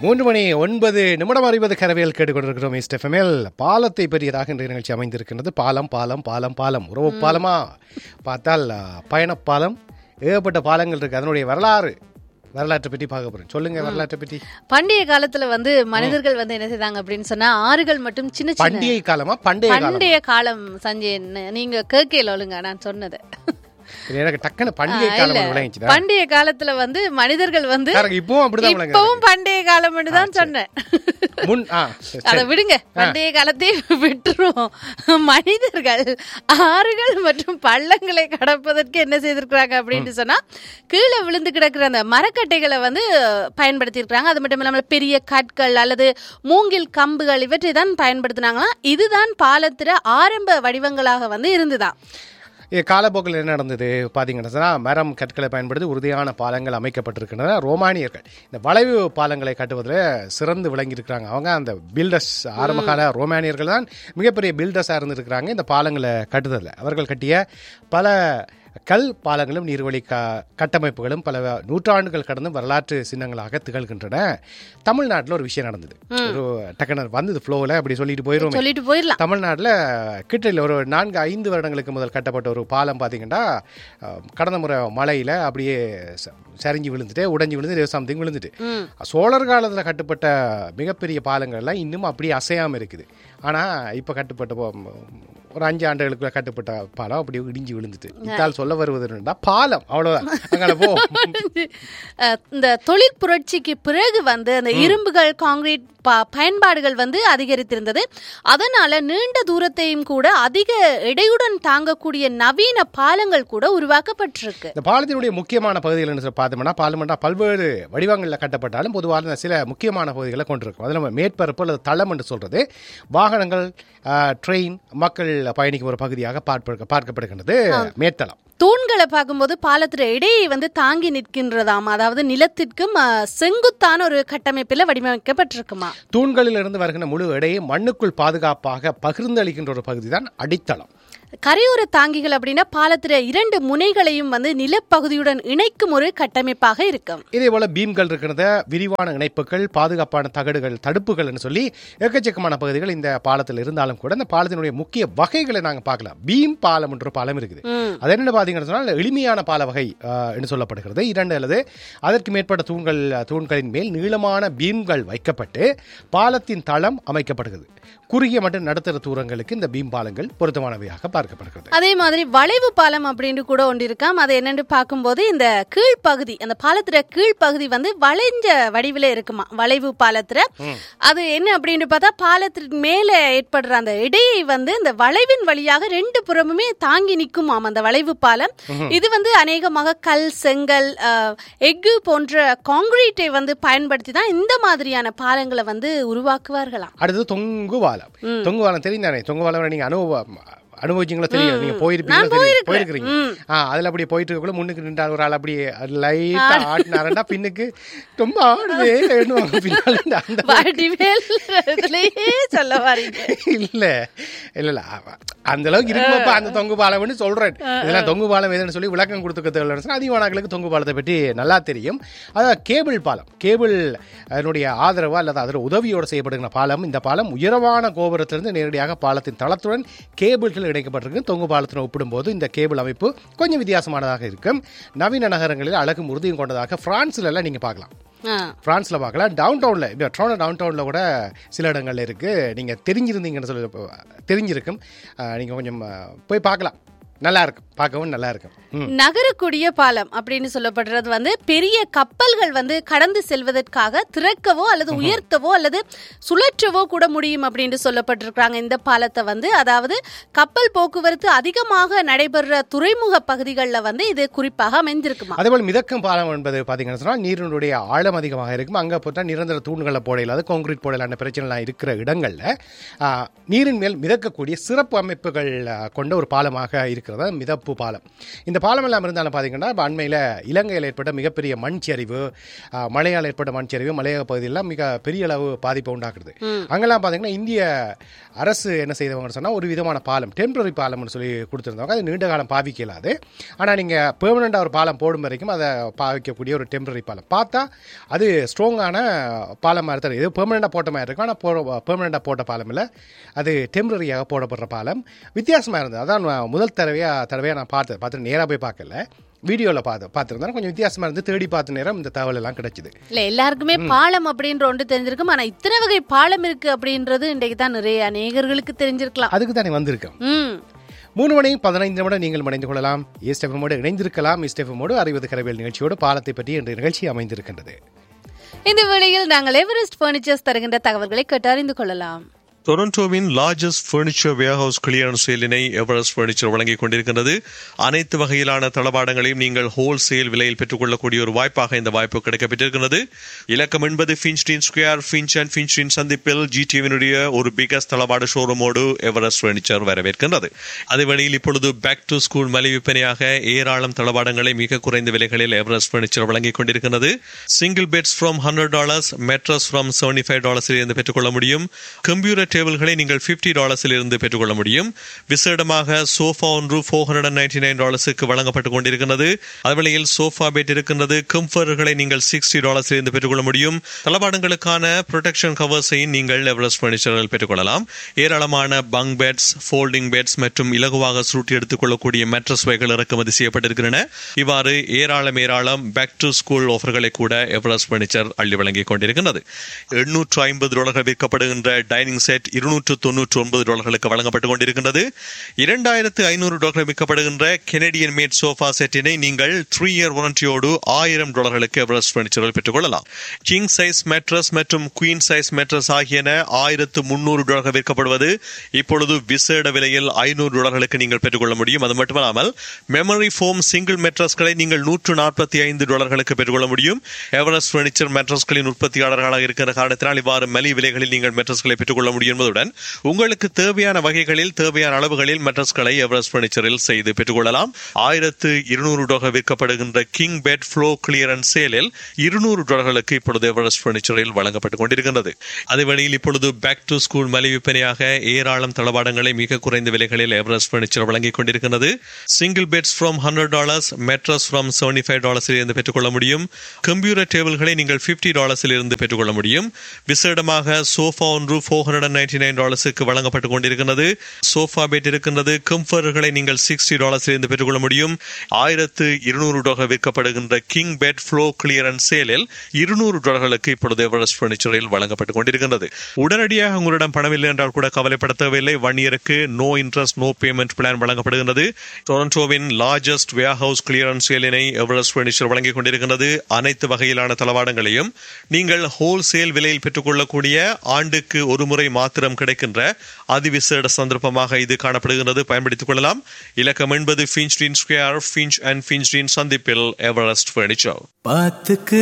மூன்று மணி ஒன்பது நிமிடம் அறிவது கரவையில் கேட்டுக்கொண்டிருக்கிறோம் இஸ்டெஃபமில் பாலத்தை பெரியதாக இன்றைய நிகழ்ச்சி அமைந்திருக்கின்றது பாலம் பாலம் பாலம் பாலம் உறவு பாலமா பார்த்தால் ஆ, பயணப்பாலம் ஏகப்பட்ட பாலங்கள் இருக்கு அதனுடைய வரலாறு வரலாற்றை பற்றி பார்க்க போறோம் சொல்லுங்க வரலாற்றை பற்றி பண்டைய காலத்துல வந்து மனிதர்கள் வந்து என்ன செய்தாங்க அப்படின்னு சொன்னா ஆறுகள் மட்டும் சின்ன சின்ன பண்டிகை காலமா பண்டைய காலம் பண்டைய காலம் சஞ்சய் நீங்க கேட்கல ஒழுங்க நான் சொன்னது எனக்கு டக்குன்னு பண்டிகை காலம் ஒண்ணு விளங்கிச்சுதா பண்டைய காலத்துல வந்து மனிதர்கள் வந்து எனக்கு இப்பவும் அப்படிதான் விளங்குது இப்பவும் பண்டைய காலம் தான் சொன்னேன் முன் ஆ சரி, அத சரி. விடுங்க பண்டைய காலத்தையே விட்டுருவோம் மனிதர்கள் ஆறுகள் மற்றும் பள்ளங்களை கடப்பதற்கு என்ன செய்திருக்கிறாங்க அப்படின்னு சொன்னா கீழே விழுந்து கிடக்கிற அந்த மரக்கட்டைகளை வந்து பயன்படுத்தியிருக்கிறாங்க அது மட்டும் இல்லாமல் பெரிய கற்கள் அல்லது மூங்கில் கம்புகள் இவற்றை தான் பயன்படுத்தினாங்களாம் இதுதான் பாலத்துல ஆரம்ப வடிவங்களாக வந்து இருந்துதான் இது காலப்போக்கில் என்ன நடந்தது பார்த்தீங்கன்னா சொன்னா, மரம் கற்களை பயன்படுத்தி உறுதியான பாலங்கள் அமைக்கப்பட்டிருக்கின்றன ரோமானியர்கள் இந்த வளைவு பாலங்களை கட்டுவதில் சிறந்து விளங்கியிருக்கிறாங்க அவங்க அந்த பில்டர்ஸ் ஆரம்பகால ரோமானியர்கள் தான் மிகப்பெரிய பில்டர்ஸாக இருந்திருக்கிறாங்க இந்த பாலங்களை கட்டுதலில் அவர்கள் கட்டிய பல கல் பாலங்களும் நீர்வழி க கட்டமைப்புகளும் பல நூற்றாண்டுகள் கடந்து வரலாற்று சின்னங்களாக திகழ்கின்றன தமிழ்நாட்டில் ஒரு விஷயம் நடந்தது ஒரு டக்குனர் வந்தது ஃப்ளோவில் அப்படி சொல்லிட்டு போயிடும் சொல்லிட்டு போயிடலாம் தமிழ்நாட்டில் கிட்டத்தில் ஒரு நான்கு ஐந்து வருடங்களுக்கு முதல் கட்டப்பட்ட ஒரு பாலம் பார்த்தீங்கன்னா அஹ், கடந்த முறை மழையில் அப்படியே ச- சரிஞ்சு விழுந்துட்டு உடைஞ்சு விழுந்து சம்திங் விழுந்துட்டு ம். சோழர் காலத்தில் கட்டப்பட்ட மிகப்பெரிய பாலங்கள்லாம் இன்னும் அப்படியே அசையாமல் இருக்குது ஆனால் இப்போ கட்டுப்பட்ட போ- ஒரு அஞ்சு ஆண்டுகளுக்குள்ள கட்டுப்பட்ட பாலம் அப்படியே இடிஞ்சு விழுந்துட்டு இதால் சொல்ல வருவது என்னன்னா பாலம் அவ்வளோதான் அங்கே போ அஹ் இந்த தொழில் புரட்சிக்கு பிறகு வந்து அந்த இரும்புகள் காங்கிரீட் ப- பயன்பாடுகள் வந்து அதிகரித்திருந்தது அதனால நீண்ட தூரத்தையும் கூட அதிக எடையுடன் தாங்கக்கூடிய நவீன பாலங்கள் கூட உருவாக்கப்பட்டிருக்கு இந்த பாலத்தினுடைய முக்கியமான பகுதிகள் என்று சொல்லி பார்த்தோம்னா பாலமெண்டா பல்வேறு வடிவங்களில் கட்டப்பட்டாலும் பொதுவாக இந்த சில முக்கியமான பகுதிகளை கொண்டிருக்கும் அதில் நம்ம மேற்பரப்பு அல்லது தளம் என்று சொல்றது வாகனங்கள் ட்ரெயின் மக்கள் பயணிக்கும் ஒரு பகுதியாக பார்ப்ப பார்க்கப்படுகின்றது மேத்தளம் தூண்களை பார்க்கும்போது பாலத்துல இடையை வந்து தாங்கி நிற்கின்றதாம் அதாவது நிலத்திற்கும் அஹ், செங்குத்தான ஒரு கட்டமைப்பில் வடிவமைக்கப்பட்டிருக்குமா தூண்களில் இருந்து வருகின்ற முழு எடையை மண்ணுக்குள் பாதுகாப்பாக பகிர்ந்தளிக்கின்ற ஒரு பகுதி தான் அடித்தளம் கரையோர தாங்கிகள் அப்படின்னா பாலத்துல இரண்டு முனைகளையும் வந்து நிலப்பகுதியுடன் இணைக்கும் ஒரு கட்டமைப்பாக இருக்கும் இதே போல பீம்கள் இருக்கிறத விரிவான இணைப்புகள் பாதுகாப்பான தகடுகள் தடுப்புகள் சொல்லி எக்கச்சக்கமான பகுதிகள் இந்த பாலத்தில் இருந்தாலும் கூட இந்த பாலத்தினுடைய முக்கிய வகைகளை நாங்கள் பார்க்கலாம் பீம் பாலம் என்ற ஒரு பாலம் இருக்குது ம். அது என்ன பார்த்தீங்கன்னு சொன்னால் எளிமையான பால வகை ஆஹ், என்று சொல்லப்படுகிறது இரண்டு அல்லது அதற்கு மேற்பட்ட தூண்கள் தூண்களின் மேல் நீளமான பீம்கள் வைக்கப்பட்டு பாலத்தின் தளம் அமைக்கப்படுகிறது குறுகிய மற்றும் நடுத்தர தூரங்களுக்கு இந்த பீம் பாலங்கள் பொருத்தமானவையாக பார்க்கப்படுகிறது அதே மாதிரி வளைவு பாலம் அப்படின்னு கூட ஒன்று இருக்காம் அது என்னன்னு பார்க்கும்போது இந்த கீழ்ப்பகுதி அந்த பாலத்துல கீழ்ப்பகுதி வந்து வளைஞ்ச வடிவில இருக்குமா வளைவு பாலத்துல அது என்ன அப்படின்னு பார்த்தா பாலத்திற்கு மேல ஏற்படுற அந்த இடையை வந்து இந்த வளைவின் வழியாக ரெண்டு புறமுமே தாங்கி நிற்குமாம் அந்த வளைவு பாலம் இது வந்து அநேகமாக கல் செங்கல் அஹ், எஃகு போன்ற காங்கிரீட்டை வந்து பயன்படுத்தி தான் இந்த மாதிரியான பாலங்களை வந்து உருவாக்குவார்களாம் அடுத்தது தொங்கு பாலம் தொங்கு பாலம் தெரியும் தானே தொங்கு பாலம் நீங்க அனுபவம் அனுபவிச்சிங்களா தெரியும் நீங்க போயிருப்பீங்களா தெரியும் போயிருக்கிறீங்க ஆ அதுல அப்படியே போயிட்டு இருக்கக்குள்ள முன்னுக்கு நின்றார் ஒரு ஆள் அப்படியே லைட்டா ஆட்டினாருன்னா பின்னுக்கு ரொம்ப ஆடுதே எண்ணுவாங்க பின்னால இருந்து அந்த வடிவேல் இதுலயே சொல்ல வரீங்க இல்ல இல்ல இல்ல அவ- அந்த அளவுக்கு இருக்குமப்பா அந்த தொங்கு பாலம்னு சொல்றேன் இதெல்லாம் தொங்கு பாலம் எதுன்னு சொல்லி விளக்கம் கொடுத்துக்க தேவையில்லை அதிகமானவர்களுக்கு தொங்கு பாலத்தை பற்றி நல்லா தெரியும் அதான் கேபிள் பாலம் கேபிள் அதனுடைய ஆதரவு அல்லது அதோட உதவியோடு செய்யப்படுகிற பாலம் இந்த பாலம் உயரமான கோபுரத்திலிருந்து நேரடியாக பாலத்தின் தளத்துடன் கேபிள்கள் இணைக்கப்பட்டிருக்கு தொங்கு பாலத்துடன் ஒப்பிடும்போது இந்த கேபிள் அமைப்பு கொஞ்சம் வித்தியாசமானதாக இருக்கும் நவீன நகரங்களில் அழகும் உறுதியும் கொண்டதாக பிரான்ஸ்ல எல்லாம் நீங்க பார்க்கலாம் ஆ. பிரான்ஸ்ல பார்க்கலாம் டவுன் டவுன்ல இப்போ ட்ரோனோ டவுன் டவுன்ல கூட சில இடங்கள்ல இருக்கு நீங்க தெரிஞ்சிருந்தீங்கன்னு சொல்லி தெரிஞ்சிருக்கும் அஹ், நீங்க கொஞ்சம் அஹ், போய் பார்க்கலாம் நல்லா இருக்கும் பார்க்கவும் நல்லா இருக்கும் ம். நகரக்கூடிய பாலம் அப்படின்னு சொல்லப்படுறது வந்து பெரிய கப்பல்கள் வந்து கடந்து செல்வதற்காக திறக்கவோ அல்லது உயர்த்தவோ அல்லது சுழற்றவோ கூட முடியும் அப்படின்னு சொல்லப்பட்டிருக்கிறாங்க இந்த பாலத்தை வந்து அதாவது கப்பல் போக்குவரத்து அதிகமாக நடைபெற துறைமுக பகுதிகளில் வந்து இது குறிப்பாக அமைந்திருக்குமா அதேபோல் மிதக்கும் பாலம் என்பது பார்த்தீங்கன்னு சொன்னால் நீரினுடைய ஆழம் அதிகமாக இருக்கும் அங்கே போட்டால் நிரந்தர தூண்களை போட இல்லாத கான்கிரீட் போடலான பிரச்சனைலாம் இருக்கிற இடங்களில் நீரின் மேல் மிதக்கக்கூடிய சிறப்பு அமைப்புகள் ஆ, கொண்ட ஒரு பாலமாக இருக்கிறது இருக்கிறது மிதப்பு பாலம் இந்த பாலம் எல்லாம் இருந்தாலும் பார்த்தீங்கன்னா இப்போ அண்மையில் இலங்கையில் ஏற்பட்ட மிகப்பெரிய மண் சரிவு ஆ, மழையால் ஏற்பட்ட மண் சரிவு மலையக பகுதியெல்லாம் மிக பெரிய அளவு பாதிப்பை உண்டாக்குது அங்கெல்லாம் பார்த்தீங்கன்னா இந்திய அரசு என்ன செய்தவங்கன்னு சொன்னால் ஒரு விதமான பாலம் டெம்பரரி பாலம்னு சொல்லி கொடுத்துருந்தவங்க அது நீண்ட காலம் பாவிக்க இயலாது ஆனால் நீங்கள் பெர்மனெண்ட்டாக ஒரு பாலம் போடும் வரைக்கும் அதை பாவிக்கக்கூடிய ஒரு டெம்பரரி பாலம் பார்த்தா அது ஸ்ட்ராங்கான பாலம் மாதிரி தான் இது பெர்மனெண்ட்டாக போட்ட மாதிரி இருக்கும் ஆனால் போ பெர்மனெண்ட்டாக போட்ட பாலம் இல்லை அது டெம்பரரியாக போடப்படுற பாலம் வித்தியாசமாக இருந்தது அதான் நான் முதல் தடவையாக தடவையாக நான் பார்த்தேன் பார்த்துட்டு நேராக போய் பார்க்கல வீடியோவில் பார்த்து பார்த்துருந்தேன் கொஞ்சம் வித்தியாசமாக இருந்து தேடி பார்த்த நேரம் இந்த தகவல் எல்லாம் கிடைச்சிது இல்ல எல்லாருக்குமே பாலம் அப்படின்ற ஒன்று தெரிஞ்சிருக்கும் ஆனா இத்தனை வகை பாலம் இருக்கு அப்படின்றது இன்றைக்கு தான் நிறைய அநேகர்களுக்கு தெரிஞ்சிருக்கலாம் அதுக்கு தானே வந்திருக்கோம் ம் மூணு மணி பதினைந்து நிமிடம் நீங்கள் மடைந்து கொள்ளலாம் ஈஸ்டெஃபமோடு இணைந்திருக்கலாம் ஈஸ்டெஃபமோடு அறிவது கரவியல் நிகழ்ச்சியோடு பாலத்தை பற்றி இன்று நிகழ்ச்சி அமைந்திருக்கின்றது இந்த வேளையில் நாங்கள் எவரெஸ்ட் பர்னிச்சர்ஸ் தருகின்ற தகவல்களை கேட்டறிந்து கொள்ளலாம் டொரண்டோவின் லார்ஜஸ்ட் ஃபர்னிச்சர் வேர்ஹவுஸ் கிளியரன்ஸ் சேலினை எவரெஸ்ட் ஃபர்னிச்சர் வழங்கிக் கொண்டிருக்கின்றது அனைத்து வகையிலான தளபாடங்களையும் நீங்கள் ஹோல்சேல் விலையில் பெற்றுக்கொள்ளக்கூடிய ஒரு வாய்ப்பாக இந்த வாய்ப்பு கிடைக்கப்பட்டிருக்கிறது இலக்கம் என்பது Finchdene square Finch and Finchdene சந்திப்பில் ஜிடிவினுடைய ஒரு பிகஸ்ட் தளபாட ஷோரூமோடு எவரெஸ்ட் ஃபர்னிச்சர் வரவேற்கின்றது அதே வழியில் இப்பொழுது பேக் டு ஸ்கூல் மலை விற்பனையாக ஏராளம் தளபாடங்களை மிக குறைந்த விலைகளில் எவரெஸ்ட் ஃபர்னிச்சர் வழங்கிக் கொண்டிருக்கிறது single beds from hundred dollars mattress from seventy five டாலர்ஸில் இருந்து பெற்றுக்கொள்ள முடியும் கம்ப்யூட்டர் டேபிள்களை நீங்கள் பிப்டி டாலர்ஸில் இருந்து பெற்றுக்கொள்ள முடியும் விசேடமாக சோஃபா ஒன்று four hundred and ninety nine டாலர்ஸுக்கு வழங்கப்பட்டுக் கொண்டிருக்கிறது அதுவேளையில் சோஃபா பெட் இருக்கின்றது கம்ஃபர்களை நீங்கள் சிக்ஸ்டி டாலர்ஸில் இருந்து பெற்றுக்கொள்ள முடியும் தளபாடங்களுக்கான ப்ரொடெக்ஷன் கவர்ஸையும் நீங்கள் எவரெஸ்ட் பர்னிச்சரில் பெற்றுக்கொள்ளலாம் ஏராளமான பங்க் பெட்ஸ் ஃபோல்டிங் பெட்ஸ் மற்றும் இலகுவாக சுருட்டி எடுத்துக்கொள்ளக்கூடிய மெட்ரஸ் வகைகள் இறக்குமதி செய்யப்பட்டிருக்கின்றன இவ்வாறு ஏராளம் ஏராளம் பேக் டு ஸ்கூல் ஆஃபர்களை கூட எவரெஸ்ட் பர்னிச்சர் அள்ளி வழங்கிக் கொண்டிருக்கின்றது எண்ணூற்று ஐம்பது டாலர்கள் விற்கப்படுகின்ற டைனிங் செட் இருநூற்று தொன்னூற்று ஒன்பது டாலர்களுக்கு வழங்கப்பட்டுக் கொண்டிருக்கின்றது இரண்டாயிரத்து ஐநூறு டாலர்கள் விற்கப்படுகின்ற கெனடியன் மேட் சோஃபா செட்டினை நீங்கள் த்ரீ இயர் வாரண்டியோடு ஆயிரம் டாலர்களுக்கு எவரெஸ்ட் பர்னிச்சரில் பெற்றுக்கொள்ளலாம் கிங் சைஸ் மெட்ரஸ் மற்றும் குயின் சைஸ் மெட்ரஸ் ஆகியன ஆயிரத்து முன்னூறு டாலர்கள் விற்கப்படுவது இப்பொழுது விசேட விலையில் ஐநூறு டாலர்களுக்கு நீங்கள் பெற்றுக்கொள்ள முடியும் அது மட்டுமல்லாமல் மெமரி ஃபோம் சிங்கிள் மெட்ரஸ்களை நீங்கள் நூற்று நாற்பத்தி ஐந்து டாலர்களுக்கு பெற்றுக்கொள்ள முடியும் எவரெஸ்ட் பர்னிச்சர் மெட்ரஸ்களின் உற்பத்தியாளர்களாக இருக்கிற காரணத்தினால் இவ்வாறு மலி விலைகளில் நீங்கள் மெட்ரஸ்களை பெற்றுக்கொள்ள முடியும் என்பதுடன் உங்களுக்கு தேவையான வகைகளில் தேவையான அளவுகளில் மெட்ரஸ்களை எவரெஸ்ட் பர்னிச்சரில் செய்து பெற்றுக்கொள்ளலாம் ஆயிரத்து இருநூறு டாலர் விற்கப்படுகின்ற கிங் பெட் ஃப்ளோ கிளியரன்ஸ் சேலில் இருநூறு டாலர்களுக்கு இப்பொழுது எவரெஸ்ட் பர்னிச்சரில் வழங்கப்பட்டுக் கொண்டிருக்கின்றது அதே வழியில் இப்பொழுது பேக் டு ஸ்கூல் மலை விற்பனையாக ஏராளம் தளபாடங்களை மிக குறைந்த விலைகளில் எவரெஸ்ட் பர்னிச்சர் வழங்கிக் கொண்டிருக்கிறது single beds from hundred dollars mattress from seventy five டாலர்ஸில் இருந்து பெற்றுக்கொள்ள முடியும் கம்ப்யூட்டர் டேபிள்களை நீங்கள் பிப்டி டாலர்ஸில் இருந்து பெற்றுக்கொள்ள முடியும் விசேடமாக சோஃபா ஒன்று four hundred and ninety nine டாலர்ஸுக்கு வழங்கப்பட்டுக் கொண்டிருக்கிறது சோஃபா பெட் இருக்கின்றது கம்ஃபர்களை நீங்கள் சிக்ஸ்டி டாலர்ஸில் இருந்து பெற்றுக்கொள்ள முடியும் ஆயிரத்து இருநூறு டாலர் விற்கப்படுகின்ற கிங் பெட் ஃப்ளோ கிளியரன்ஸ் சேலில் இருநூறு டாலர்களுக்கு இப்பொழுது எவரெஸ்ட் பர்னிச்சரில் வழங்கப்பட்டுக் கொண்டிருக்கின்றது உடனடியாக உங்களிடம் பணம் இல்லை என்றால் கூட கவலைப்பட தேவையில்லை ஒன் இயருக்கு no interest no payment plan வழங்கப்படுகின்றது டொரண்டோவின் லார்ஜஸ்ட் வேர் ஹவுஸ் கிளியரன்ஸ் சேலினை எவரெஸ்ட் பர்னிச்சர் வழங்கிக் கொண்டிருக்கின்றது அனைத்து வகையிலான தளவாடங்களையும் நீங்கள் ஹோல்சேல் விலையில் பெற்றுக்கொள்ளக்கூடிய ஆண்டுக்கு ஒரு முறை மாத்திரம் கிடைக்கின்ற அதிவிசேட சந்தர்ப்பமாக இது காணப்படுகின்றது பயன்படுத்திக் கொள்ளலாம் இலக்கம் என்பது Finchdene square Finch and Finchdene சந்திப்பில் எவரெஸ்ட் பர்னிச்சர் பாத்துக்கு